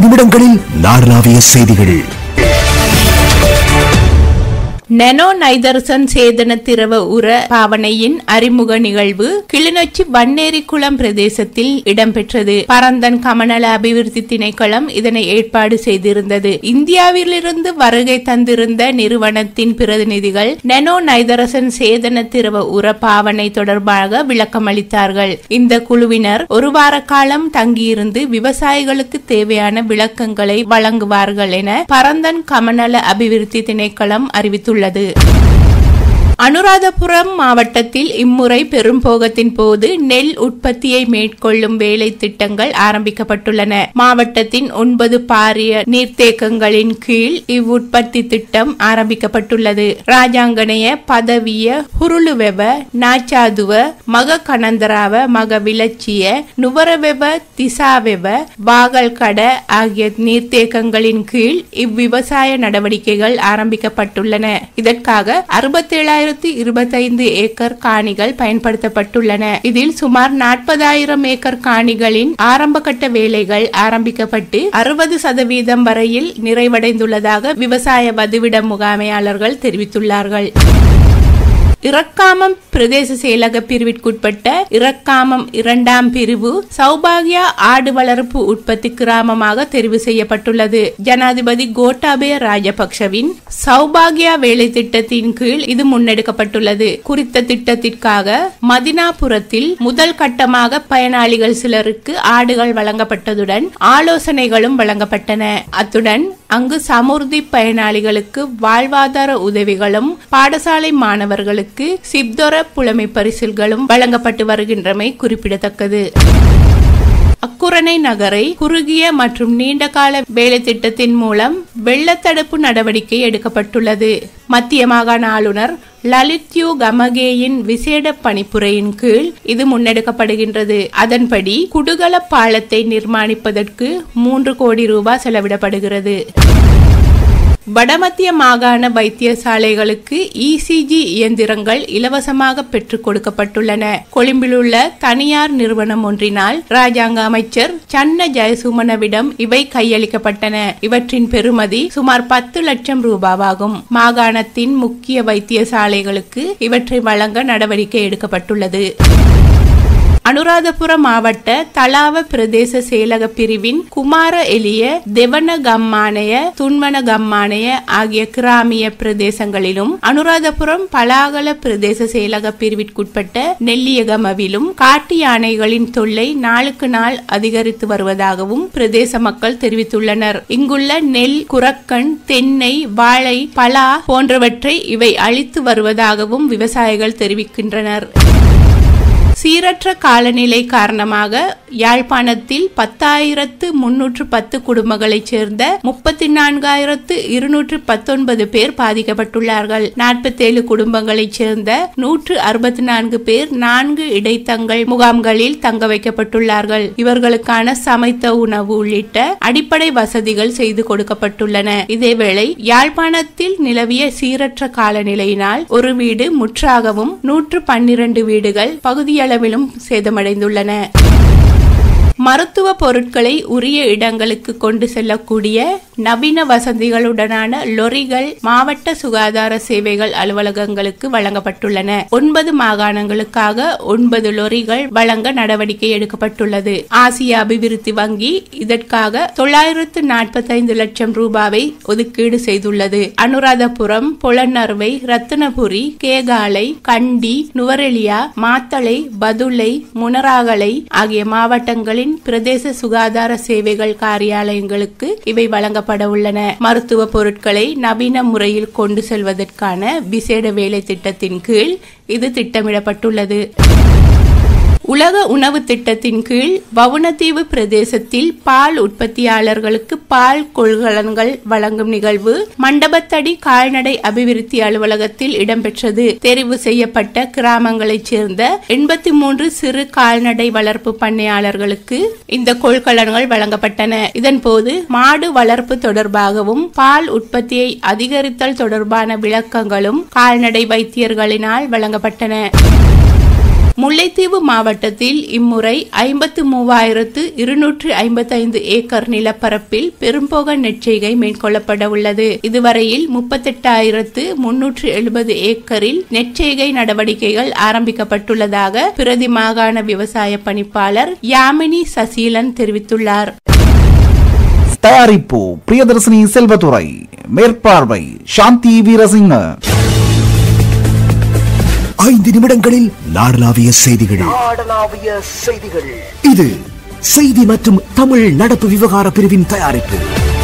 நிமிடங்களில் நாடளாவிய செய்திகள் நெனோ நைதர்சன் சேதன திரவ உர பாவனையின் அறிமுக நிகழ்வு கிளிநொச்சி வன்னேரிக்குளம் பிரதேசத்தில் இடம்பெற்றது பரந்தன் கமநல அபிவிருத்தி திணைக்களம் இதனை ஏற்பாடு செய்திருந்தது இந்தியாவிலிருந்து வருகை தந்திருந்த நிறுவனத்தின் பிரதிநிதிகள் நெனோ நைதரசன் சேதன திரவ உர பாவனை தொடர்பாக விளக்கமளித்தார்கள் இந்த குழுவினர் ஒரு வார காலம் தங்கியிருந்து விவசாயிகளுக்கு தேவையான விளக்கங்களை வழங்குவார்கள் என பரந்தன் கமநல அபிவிருத்தி திணைக்களம் அறிவித்துள்ளது அனுராதபுரம் மாவட்டத்தில் இம்முறை பெரும்போகத்தின் போது நெல் உற்பத்தியை மேற்கொள்ளும் வேலை திட்டங்கள் ஆரம்பிக்கப்பட்டுள்ளன மாவட்டத்தின் ஒன்பது பாரிய நீர்த்தேக்கங்களின் கீழ் இவ்வுற்பத்தி திட்டம் ஆரம்பிக்கப்பட்டுள்ளது ராஜாங்கனைய பதவிய ಹುರುಳುವೆವ ನಾಚಾದುವ ಮಗ ಕಣಂದರಾವ ಮಗ ವಿಲಚ್ಚಿಯ நுவரவெவ திசாவெவ வாகல்கட ஆகிய நீர்த்தேக்கங்களின் கீழ் இவ்விவசாய நடவடிக்கைகள் ஆரம்பிக்கப்பட்டுள்ளன இதற்காக அறுபத்தேழாயிரத்தி இருபத்தைந்து ஏக்கர் காணிகள் பயன்படுத்தப்பட்டுள்ளன இதில் சுமார் நாற்பதாயிரம் ஏக்கர் காணிகளின் ஆரம்பகட்ட வேலைகள் ஆரம்பிக்கப்பட்டு அறுபது சதவீதம் வரையில் நிறைவடைந்துள்ளதாக விவசாய வதிவிட முகாமையாளர்கள் தெரிவித்துள்ளார்கள் இறக்காமம் பிரதேச செயலக பிரிவிற்குட்பட்ட இறக்காமம் இரண்டாம் பிரிவு சௌபாகியா ஆடு வளர்ப்பு உற்பத்தி கிராமமாக தெரிவு செய்யப்பட்டுள்ளது ஜனாதிபதி கோட்டாபய ராஜபக்சவின் சௌபாகியா வேலை திட்டத்தின் கீழ் இது முன்னெடுக்கப்பட்டுள்ளது குறித்த திட்டத்திற்காக மதினாபுரத்தில் முதல் கட்டமாக பயனாளிகள் சிலருக்கு ஆடுகள் வழங்கப்பட்டதுடன் ஆலோசனைகளும் வழங்கப்பட்டன அத்துடன் அங்கு சமுர்தி பயனாளிகளுக்கு வாழ்வாதார உதவிகளும் பாடசாலை மாணவர்களுக்கு சிப்தொர புலமை பரிசில்களும் வழங்கப்பட்டு வருகின்றமை குறிப்பிடத்தக்கது அக்குரணை நகரை குறுகிய மற்றும் நீண்ட கால வேலை திட்டத்தின் மூலம் வெள்ளத்தடுப்பு நடவடிக்கை எடுக்கப்பட்டுள்ளது மத்திய மாகாண ஆளுநர் லலித்யூ கமகேயின் விசேட பணிப்புரையின் கீழ் இது முன்னெடுக்கப்படுகின்றது அதன்படி குடுகல பாலத்தை நிர்மாணிப்பதற்கு மூன்று கோடி ரூபாய் செலவிடப்படுகிறது வடமத்திய மாகாண வைத்தியசாலைகளுக்கு இசிஜி இயந்திரங்கள் இலவசமாக பெற்றுக் கொடுக்கப்பட்டுள்ளன கொழும்பிலுள்ள தனியார் நிறுவனம் ஒன்றினால் ராஜாங்க அமைச்சர் சன்ன ஜெயசுமனவிடம் இவை கையளிக்கப்பட்டன இவற்றின் பெறுமதி சுமார் பத்து லட்சம் ரூபாவாகும் மாகாணத்தின் முக்கிய வைத்தியசாலைகளுக்கு இவற்றை வழங்க நடவடிக்கை எடுக்கப்பட்டுள்ளது அனுராதபுரம் மாவட்ட தலாவ பிரதேச செயலக பிரிவின் குமார எலிய தெவன கம்மானைய துன்மன கம்மானைய ஆகிய கிராமிய பிரதேசங்களிலும் அனுராதபுரம் பலாகல பிரதேச செயலக பிரிவிற்குட்பட்ட நெல்லியகமவிலும் காட்டு யானைகளின் தொல்லை நாளுக்கு நாள் அதிகரித்து வருவதாகவும் பிரதேச மக்கள் தெரிவித்துள்ளனர் இங்குள்ள நெல் குரக்கன் தென்னை வாழை பலா போன்றவற்றை இவை அழித்து வருவதாகவும் விவசாயிகள் தெரிவிக்கின்றனர் சீரற்ற காலநிலை காரணமாக யாழ்ப்பாணத்தில் பத்தாயிரத்து முன்னூற்று பத்து குடும்பங்களைச் சேர்ந்த முப்பத்தி நான்காயிரத்து இருநூற்று பத்தொன்பது பேர் பாதிக்கப்பட்டுள்ளார்கள் நாற்பத்தேழு குடும்பங்களைச் சேர்ந்த நூற்று அறுபத்தி நான்கு பேர் நான்கு இடைத்தங்கள் முகாம்களில் தங்க வைக்கப்பட்டுள்ளார்கள் இவர்களுக்கான சமைத்த உணவு உள்ளிட்ட அடிப்படை வசதிகள் செய்து கொடுக்கப்பட்டுள்ளன இதேவேளை யாழ்ப்பாணத்தில் நிலவிய சீரற்ற காலநிலையினால் ஒரு வீடு முற்றாகவும் நூற்று பன்னிரண்டு வீடுகள் பகுதியளவு அளவிலும் சேதமடைந்துள்ளன மருத்துவ பொருட்களை உரிய இடங்களுக்கு கொண்டு செல்லக்கூடிய நவீன வசதிகளுடனான லொரிகள் மாவட்ட சுகாதார சேவைகள் அலுவலகங்களுக்கு வழங்கப்பட்டுள்ளன ஒன்பது மாகாணங்களுக்காக ஒன்பது லொரிகள் வழங்க நடவடிக்கை எடுக்கப்பட்டுள்ளது ஆசிய அபிவிருத்தி வங்கி இதற்காக தொள்ளாயிரத்து நாற்பத்தைந்து லட்சம் ரூபாவை ஒதுக்கீடு செய்துள்ளது அனுராதபுரம் பொலன்னறுவை ரத்தினபுரி கேகாலை கண்டி நுவரெலியா மாத்தளை பதுளை முனராகலை ஆகிய மாவட்டங்களின் பிரதேச சுகாதார சேவைகள் காரியாலயங்களுக்கு இவை வழங்கப்பட உள்ளன மருத்துவ பொருட்களை நவீன முறையில் கொண்டு செல்வதற்கான விசேட வேலை திட்டத்தின் கீழ் இது திட்டமிடப்பட்டுள்ளது உலக உணவு திட்டத்தின் கீழ் வவுனதீவு பிரதேசத்தில் பால் உற்பத்தியாளர்களுக்கு பால் கொள்கலன்கள் வழங்கும் நிகழ்வு மண்டபத்தடி கால்நடை அபிவிருத்தி அலுவலகத்தில் இடம்பெற்றது தெரிவு செய்யப்பட்ட கிராமங்களைச் சேர்ந்த எண்பத்தி மூன்று சிறு கால்நடை வளர்ப்பு பண்ணையாளர்களுக்கு இந்த கொள்கலன்கள் வழங்கப்பட்டன இதன்போது மாடு வளர்ப்பு தொடர்பாகவும் பால் உற்பத்தியை அதிகரித்தல் தொடர்பான விளக்கங்களும் கால்நடை வைத்தியர்களினால் வழங்கப்பட்டன முல்லைத்தீவு மாவட்டத்தில் இம்முறை ஐம்பத்து மூவாயிரத்து இருநூற்று ஐம்பத்தைந்து ஏக்கர் நிலப்பரப்பில் பெரும்போக நெற்செய்கை மேற்கொள்ளப்பட உள்ளது இதுவரையில் முப்பத்தெட்டாயிரத்து முன்னூற்று எழுபது ஏக்கரில் நெற்செய்கை நடவடிக்கைகள் ஆரம்பிக்கப்பட்டுள்ளதாக பிரதி மாகாண விவசாய பணிப்பாளர் யாமினி சசீலன் தெரிவித்துள்ளார் தயாரிப்பு பிரியதர்சினி செல்வதுரை மேற்பார்வை சாந்தி வீரசிங்க ஐந்து நிமிடங்களில் நாடளாவிய செய்திகள் நாடளாவிய செய்திகள் இது செய்தி மற்றும் தமிழ் நடப்பு விவகார பிரிவின் தயாரிப்பு